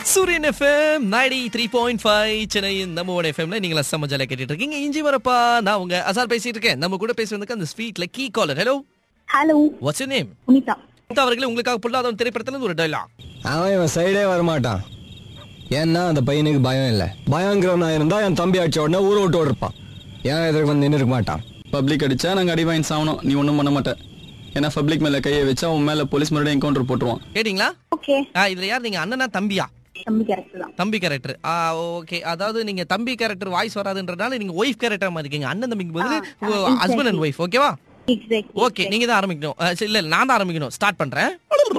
சூரியன் FM ninety three point five சென்னையின் நம்ம ஒன் எஃப்எம்ல நீங்களா சமஜால கேட்டுட்டு இருக்கீங்க இஞ்சி வரப்பா நான் உங்க அசார் பேசிட்டு இருக்கேன் நம்ம கூட பேசுறதுக்கு அந்த ஸ்வீட்ல key caller hello hello what's name Punitha அவர்களே உங்களுக்காக பொல்லாதவன் திரைப்படத்துல இருந்து ஒரு டைலாக் அவன் இவன் சைடே வரமாட்டான் ஏன்னா அந்த பையனுக்கு பயம் இல்லை பயங்கிறவனா இருந்தா என் தம்பி அடிச்ச உடனே ஊரை விட்டு ஓடிருப்பான் ஏன் எதிர்க்கு வந்து நின்று இருக்க மாட்டான் பப்ளிக் அடிச்சா நாங்க அடி வாங்கி சாவணும் நீ ஒண்ணும் பண்ண மாட்டேன் ஏன்னா பப்ளிக் மேல கையை வச்சா உன் மேல போலீஸ் மறுபடியும் என்கவுண்டர் போட்டுருவான் கேட்டீங்களா ஓகே ஆ, இதுல யார் நீங்க அண்ணனா தம்பியா தம்பி கேரக்டர் தான் தம்பி கேரக்டர் ஆ ஓகே அதாவது நீங்க தம்பி கேரக்டர் வாய்ஸ் வராதுன்றனால நீங்க ஒய்ஃப் கேரக்டர் மாதிரி இருக்கீங்க அண்ணன் தம்பிக்கு பதில் ஹஸ்பண்ட் அண்ட் ஒய்ஃப் ஓகேவா எக்ஸாக்ட் ஓகே நீங்க தான் ஆரம்பிக்கணும் அஹ், சரி, இல்ல நான் தான் ஆரம்பிக்கணும் ஸ்டார்ட் பண்றேன்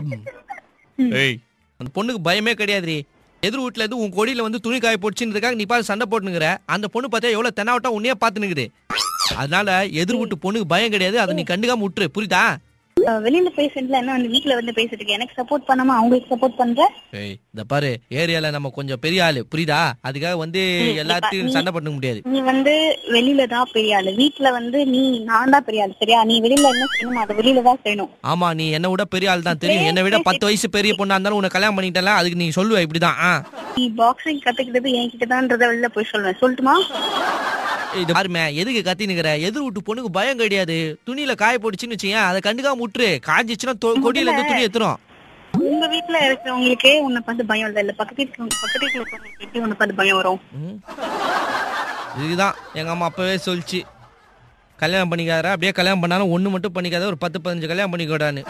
ஏய் அந்த பொண்ணுக்கு பயமே கிடையாதுரி எதிர் வீட்டுல இருந்து உன் கொடியில வந்து துணி காய போச்சுன்றதுக்காக நீ பாத்து சண்டை போட்டுனுங்கிற அந்த பொண்ணு பார்த்தா எவ்வளவு தென்னாவட்டா உன்னையே பாத்து நிக்குது அதனால எதிர் வீட்டு பொண்ணுக்கு பயம் கிடையாது அதை நீ கண்டுக்காம விட்டுரு புரியுதா வெளியில பேசுறதுல என்ன வந்து வீட்ல வந்து பேசிட்டு இருக்கேன் எனக்கு சப்போர்ட் பண்ணாம அவங்களுக்கு சப்போர்ட் பண்ற ஏய் இந்த பாரு ஏரியால நம்ம கொஞ்சம் பெரிய ஆளு புரியுதா அதுக்காக வந்து எல்லாத்தையும் சண்டை பண்ண முடியாது நீ வந்து வெளியில தான் பெரிய ஆளு வீட்ல வந்து நீ நான் தான் பெரிய ஆளு சரியா நீ வெளியில என்ன செய்யணும் அதை வெளியில தான் செய்யணும் ஆமா நீ என்னை விட பெரிய ஆள் தான் தெரியும் என்னை விட பத்து வயசு பெரிய பொண்ணா இருந்தாலும் உன்னை கல்யாணம் பண்ணிட்டல அதுக்கு நீ சொல்லுவ இப்படிதான் ஆ நீ பாக்ஸிங் கத்துக்கிட்டது என்கிட்ட தான்றத வெளியில போய் சொல்லுவேன் சொல்லட்டுமா இது பாருமே எதுக்கு கத்தினுக்கிற எதிர் வீட்டு பொண்ணுக்கு பயம் கிடையாது துணியில காய போட்டுச்சுன்னு வச்சுக்கேன் அதை கண்டுக்காம விட்டுரு காஞ்சிச்சுன்னா தொ- கொடியில இருந்து துணி எத்துரும் உங்க வீட்ல இருக்கிறவங்களுக்கே உன்னை பார்த்து பயம் இல்ல இல்ல பக்கத்து வீட்டுல பக்கத்து வீட்டுல இருக்கிறவங்களுக்கு எப்படி உன்னை பார்த்து பயம் வரும் ம். இதுதான் எங்க அம்மா அப்பவே சொல்லிச்சு கல்யாணம் பண்ணிக்காதரா அப்படியே கல்யாணம் பண்ணாலும் ஒண்ணு மட்டும் பண்ணிக்காத ஒரு பத்து பதினஞ்சு கல்யாணம் பண்ணிக்கூடான்னு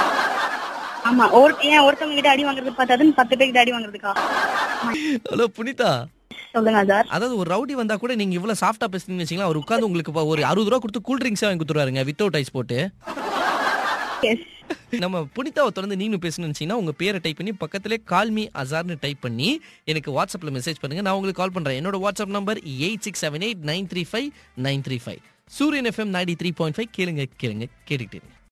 ஆமா ஒரு ஏன் ஒருத்தவங்க கிட்ட அடி வாங்குறது பார்த்தாதுன்னு பத்து பேர்கிட்ட அடி வாங்குறதுக்கா ஹலோ புனிதா சொல்லுங்க சார் அதாவது ஒரு ரவுடி வந்தா கூட நீங்க இவ்வளவு சாஃப்டா பேசுறீங்கன்னு வச்சீங்களா அவர் உட்காந்து உங்களுக்கு இப்ப ஒரு அறுபது ரூபா கொடுத்து கூல் ட்ரிங்க்ஸ் வாங்கி கொடுத்துருவாருங்க வித்தவுட் ஐஸ் போட்டு எஸ் நம்ம புனிதாவை தொடர்ந்து நீங்களும் பேசணும்னு நினைச்சீங்கன்னா உங்க பேரை டைப் பண்ணி பக்கத்திலே கால் மீ அசார்னு டைப் பண்ணி எனக்கு வாட்ஸ்அப்ல மெசேஜ் பண்ணுங்க நான் உங்களுக்கு கால் பண்றேன் என்னோட WhatsApp number eight six seven eight nine three five nine three five Suryan FM ninety three point five கேளுங்க கேளுங்க கேட்டுக்கிட்டே இருங்க